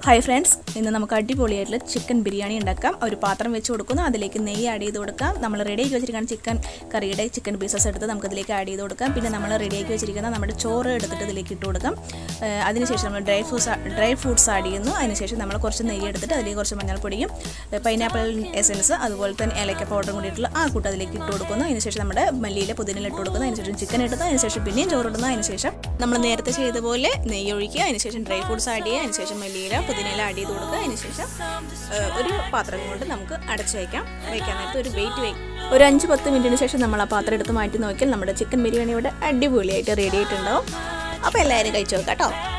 hi friends ഇന്ന് നമുക്ക് അടിപൊളിയായിട്ടുള്ള ചിക്കൻ ബിരിയാണി ഉണ്ടാക്കാം ഒരു പാത്രം വെച്ച് കൊടുക്കുന്നു അതിലേക്ക് നെയ്യ് ആഡ് ചെയ്ത് കൊടുക്കാം നമ്മൾ റെഡിയാക്കി വെച്ചിരിക്കുന്ന ചിക്കൻ കറിയുടെ ചിക്കൻ പീസസ് എടുത്ത് നമുക്ക് ഇതിലേക്ക് ആഡ് ചെയ്ത് കൊടുക്കാം പിന്നെ നമ്മൾ റെഡിയാക്കി വെച്ചിരിക്കുന്ന നമ്മുടെ ചോറ് എടുത്തിട്ട് ഇതിലേക്ക് ഇട്ട് കൊടുക്കാം ഏഹ് അതിനുശേഷം നമ്മൾ dry fruits dry fruits add ചെയ്യുന്നു അതിനുശേഷം നമ്മൾ കുറച്ച് നെയ്യ് എടുത്തിട്ട് അതിലേക്ക് കുറച്ച് മഞ്ഞൾപ്പൊടിയും പൈനാപ്പിൾ എസൻസ് അതുപോലെ തന്നെ ഏലക്ക പൗഡറും കൂടിയിട്ടുള്ള ആ കൂട്ട് അതിലേക്ക് ഇട്ട് കൊടുക്കുന്നു അതിനുശേഷം നമ്മുടെ മല്ലിയിലെ പുതിനില ഇട്ട് കൊടുക്കുന്നു അതിനുശേഷം ചിക്കൻ ഇടുന്നു അതിനുശേഷം പിന്നെയും ചോറ് ഇടുന്നു അതിനുശേഷം നമ്മൾ നേരത്തെ ചെയ്ത പോലെ നെയ്യ് ഒഴിക്കുക അതിനുശേഷം ഡ്രൈ ഫ്രൂട്ട്സ് ആഡ് ചെയ്യുക അതിനുശേഷം മല്ലിയില പുതിനയില ആഡ് ചെയ്ത് കൊടുക്കുക അതിനുശേഷം ഏഹ്, ഒരു പാത്രം കൊണ്ട് നമുക്ക് അടച്ചു വയ്ക്കാം വയ്ക്കാൻ നേരത്ത് ഒരു വെയിറ്റ് വയ്ക്കും ഒരു അഞ്ച് പത്ത് മിനിറ്റിന് ശേഷം നമ്മൾ ആ പാത്രം എടുത്ത് മാറ്റി നോക്കിയാൽ നമ്മുടെ ചിക്കൻ ബിരിയാണി ഇവിടെ അടിപൊളിയായിട്ട് റെഡി ആയിട്ടുണ്ടാവും അപ്പോൾ എല്ലാവരും കഴിച്ചു നോക്കാം കേട്ടോ